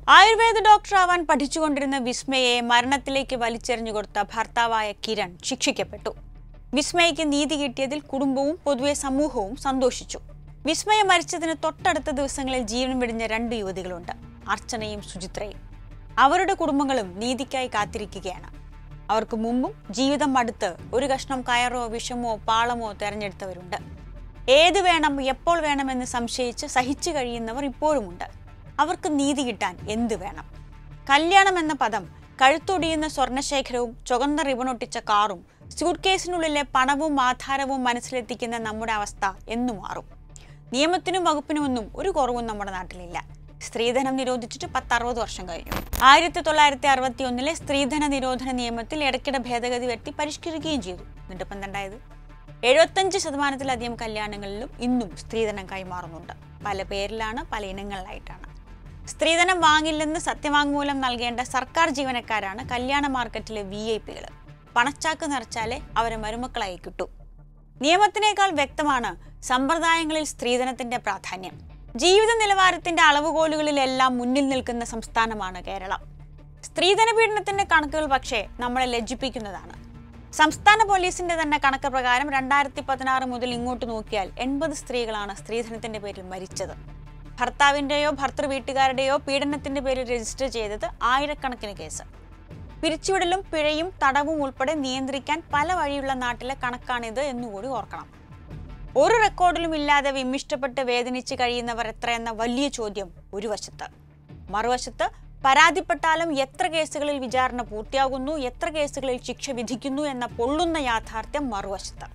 ആയുർവേദ ഡോക്ടറാവാൻ പഠിച്ചുകൊണ്ടിരുന്ന വിസ്മയെ മരണത്തിലേക്ക് വലിച്ചെറിഞ്ഞു കൊടുത്ത ഭർത്താവായ കിരൺ ശിക്ഷിക്കപ്പെട്ടു വിസ്മയയ്ക്ക് നീതി കിട്ടിയതിൽ കുടുംബവും പൊതുവെ സമൂഹവും സന്തോഷിച്ചു വിസ്മയ മരിച്ചതിന് തൊട്ടടുത്ത ദിവസങ്ങളിൽ ജീവൻ വെടിഞ്ഞ രണ്ട് യുവതികളുണ്ട് അർച്ചനയും സുചിത്രയും അവരുടെ കുടുംബങ്ങളും നീതിക്കായി കാത്തിരിക്കുകയാണ് അവർക്ക് മുമ്പും ജീവിതം മടുത്ത് ഒരു കഷ്ണം കയറോ വിഷമോ പാളമോ തെരഞ്ഞെടുത്തവരുണ്ട് ഏത് വേണം എപ്പോൾ വേണമെന്ന് സംശയിച്ച് സഹിച്ചു കഴിയുന്നവർ ഇപ്പോഴുമുണ്ട് അവർക്ക് നീതി കിട്ടാൻ എന്ത് വേണം കല്യാണം എന്ന പദം കഴുത്തൊടിയുന്ന സ്വർണശേഖരവും ചുവന്ന റിബണൊട്ടിച്ച കാറും സ്യൂട്ട് കേസിനുള്ളിലെ പണവും ആധാരവും മനസ്സിലെത്തിക്കുന്ന നമ്മുടെ അവസ്ഥ എന്നു മാറും നിയമത്തിനും വകുപ്പിനുമൊന്നും ഒരു കുറവും നമ്മുടെ നാട്ടിലില്ല സ്ത്രീധനം നിരോധിച്ചിട്ട് പത്തറുപത് വർഷം കഴിഞ്ഞു ആയിരത്തി തൊള്ളായിരത്തി അറുപത്തി ഒന്നിലെ സ്ത്രീധന നിരോധന നിയമത്തിൽ ഇടയ്ക്കിടെ ഭേദഗതി വരുത്തി പരിഷ്കരിക്കുകയും ചെയ്തു എന്നിട്ടിപ്പം എന്തായത് എഴുപത്തഞ്ച് ശതമാനത്തിലധികം കല്യാണങ്ങളിലും ഇന്നും സ്ത്രീധനം കൈമാറുന്നുണ്ട് പല പേരിലാണ് പല ഇനങ്ങളിലായിട്ടാണ് സ്ത്രീധനം വാങ്ങില്ലെന്ന് സത്യവാങ്മൂലം നൽകേണ്ട സർക്കാർ ജീവനക്കാരാണ് കല്യാണ മാർക്കറ്റിലെ വി ഐ പികൾ പണച്ചാക്ക് നിറച്ചാലേ അവരെ മരുമക്കളായി കിട്ടൂ നിയമത്തിനേക്കാൾ വ്യക്തമാണ് സമ്പ്രദായങ്ങളിൽ സ്ത്രീധനത്തിന്റെ പ്രാധാന്യം ജീവിത നിലവാരത്തിന്റെ അളവുകോലുകളിലെല്ലാം മുന്നിൽ നിൽക്കുന്ന സംസ്ഥാനമാണ് കേരളം സ്ത്രീധന പീഡനത്തിന്റെ കണക്കുകൾ പക്ഷേ നമ്മളെ ലജ്ജിപ്പിക്കുന്നതാണ് സംസ്ഥാന പോലീസിന്റെ തന്നെ കണക്ക് പ്രകാരം രണ്ടായിരത്തി പതിനാറ് മുതൽ ഇങ്ങോട്ട് നോക്കിയാൽ എൺപത് സ്ത്രീകളാണ് സ്ത്രീധനത്തിന്റെ പേരിൽ മരിച്ചത് ഭർത്താവിന്റെയോ ഭർത്തൃ വീട്ടുകാരുടെയോ പീഡനത്തിന്റെ പേരിൽ രജിസ്റ്റർ ചെയ്തത് ആയിരക്കണക്കിന് കേസ് പിരിച്ചുവിടലും പിഴയും തടവും ഉൾപ്പെടെ നിയന്ത്രിക്കാൻ പല വഴിയുള്ള നാട്ടിലെ കണക്കാണിത് എന്നുകൂടി ഓർക്കണം ഒരു റെക്കോർഡിലും ഇല്ലാതെ വിമ്മിഷ്ടപ്പെട്ട് വേദനിച്ച് കഴിയുന്നവർ എത്രയെന്ന വലിയ ചോദ്യം ഒരു വശത്ത് മറുവശത്ത് പരാതിപ്പെട്ടാലും എത്ര കേസുകളിൽ വിചാരണ പൂർത്തിയാകുന്നു എത്ര കേസുകളിൽ ശിക്ഷ വിധിക്കുന്നു എന്ന പൊള്ളുന്ന യാഥാർത്ഥ്യം മറുവശത്ത്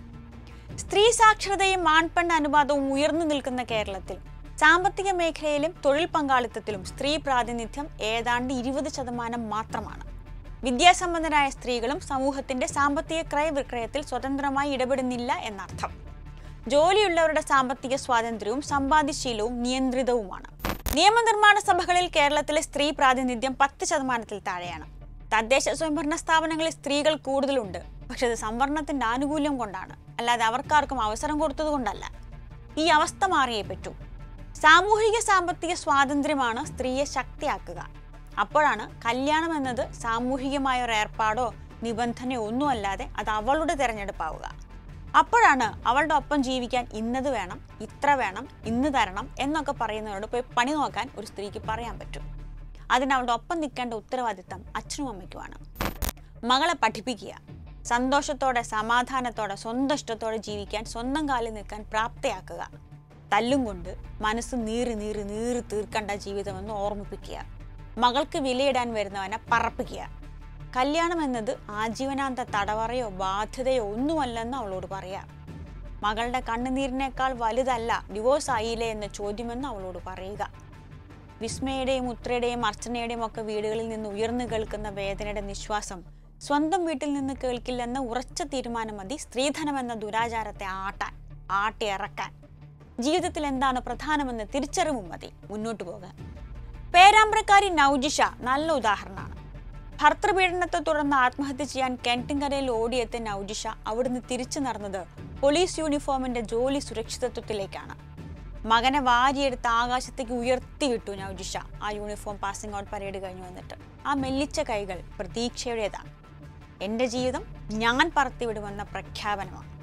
സ്ത്രീ സാക്ഷരതയും ആൺപെൺ അനുപാതവും ഉയർന്നു നിൽക്കുന്ന കേരളത്തിൽ സാമ്പത്തിക മേഖലയിലും തൊഴിൽ പങ്കാളിത്തത്തിലും സ്ത്രീ പ്രാതിനിധ്യം ഏതാണ്ട് ഇരുപത് ശതമാനം മാത്രമാണ് വിദ്യാസമ്പന്നരായ സ്ത്രീകളും സമൂഹത്തിന്റെ സാമ്പത്തിക ക്രയവിക്രയത്തിൽ സ്വതന്ത്രമായി ഇടപെടുന്നില്ല എന്നർത്ഥം ജോലിയുള്ളവരുടെ സാമ്പത്തിക സ്വാതന്ത്ര്യവും സമ്പാദ്യശീലവും നിയന്ത്രിതവുമാണ് നിയമനിർമ്മാണ സഭകളിൽ കേരളത്തിലെ സ്ത്രീ പ്രാതിനിധ്യം പത്ത് ശതമാനത്തിൽ താഴെയാണ് തദ്ദേശ സ്വയംഭരണ സ്ഥാപനങ്ങളിൽ സ്ത്രീകൾ കൂടുതലുണ്ട് പക്ഷെ അത് സംവരണത്തിന്റെ ആനുകൂല്യം കൊണ്ടാണ് അല്ലാതെ അവർക്കാർക്കും അവസരം കൊടുത്തത് കൊണ്ടല്ല ഈ അവസ്ഥ മാറിയേ പറ്റൂ സാമൂഹിക സാമ്പത്തിക സ്വാതന്ത്ര്യമാണ് സ്ത്രീയെ ശക്തിയാക്കുക അപ്പോഴാണ് കല്യാണം എന്നത് സാമൂഹികമായ ഒരു ഏർപ്പാടോ നിബന്ധനയോ ഒന്നുമല്ലാതെ അത് അവളുടെ തിരഞ്ഞെടുപ്പാവുക അപ്പോഴാണ് അവളുടെ ഒപ്പം ജീവിക്കാൻ ഇന്നത് വേണം ഇത്ര വേണം ഇന്ന് തരണം എന്നൊക്കെ പറയുന്നവരോട് പോയി പണി നോക്കാൻ ഒരു സ്ത്രീക്ക് പറയാൻ പറ്റും അതിന് അവളുടെ ഒപ്പം നിൽക്കേണ്ട ഉത്തരവാദിത്തം അച്ഛനും അമ്മയ്ക്കുമാണ് മകളെ പഠിപ്പിക്കുക സന്തോഷത്തോടെ സമാധാനത്തോടെ സ്വന്തം ഇഷ്ടത്തോടെ ജീവിക്കാൻ സ്വന്തം കാലിൽ നിൽക്കാൻ പ്രാപ്തയാക്കുക തല്ലും കൊണ്ട് മനസ്സ് നീറി നീറി നീറി തീർക്കേണ്ട ജീവിതമെന്ന് ഓർമ്മിപ്പിക്കുക മകൾക്ക് വിലയിടാൻ വരുന്നവനെ പറപ്പിക്കുക കല്യാണം എന്നത് ആജീവനാന്ത തടവറയോ ബാധ്യതയോ ഒന്നുമല്ലെന്ന് അവളോട് പറയാം മകളുടെ കണ്ണുനീരിനേക്കാൾ വലുതല്ല ഡിവോഴ്സ് ആയില്ലേ എന്ന ചോദ്യമെന്ന് അവളോട് പറയുക വിസ്മയുടെയും ഉത്രയുടെയും അർച്ചനയുടെയും ഒക്കെ വീടുകളിൽ നിന്ന് ഉയർന്നു കേൾക്കുന്ന വേദനയുടെ നിശ്വാസം സ്വന്തം വീട്ടിൽ നിന്ന് കേൾക്കില്ലെന്ന ഉറച്ച തീരുമാനം മതി സ്ത്രീധനം എന്ന ദുരാചാരത്തെ ആട്ടാൻ ആട്ടിയിറക്കാൻ ജീവിതത്തിൽ എന്താണ് പ്രധാനമെന്ന് തിരിച്ചറിവും മതി മുന്നോട്ട് പോകാൻ പേരാമ്പ്രക്കാരി നൗജിഷ നല്ല ഉദാഹരണമാണ് ഭർത്തൃപീഡനത്തെ തുടർന്ന് ആത്മഹത്യ ചെയ്യാൻ കെൻറ്റിൻകരയിൽ ഓടിയെത്തിയ നൗജിഷ അവിടുന്ന് തിരിച്ചു നടന്നത് പോലീസ് യൂണിഫോമിന്റെ ജോലി സുരക്ഷിതത്വത്തിലേക്കാണ് മകനെ വാരിയെടുത്ത് ആകാശത്തേക്ക് ഉയർത്തിവിട്ടു നൗജിഷ ആ യൂണിഫോം പാസിംഗ് ഔട്ട് പരേഡ് കഴിഞ്ഞു വന്നിട്ട് ആ മെല്ലിച്ച കൈകൾ പ്രതീക്ഷയുടേതാണ് എൻ്റെ ജീവിതം ഞാൻ പറത്തിവിടുമെന്ന പ്രഖ്യാപനമാണ്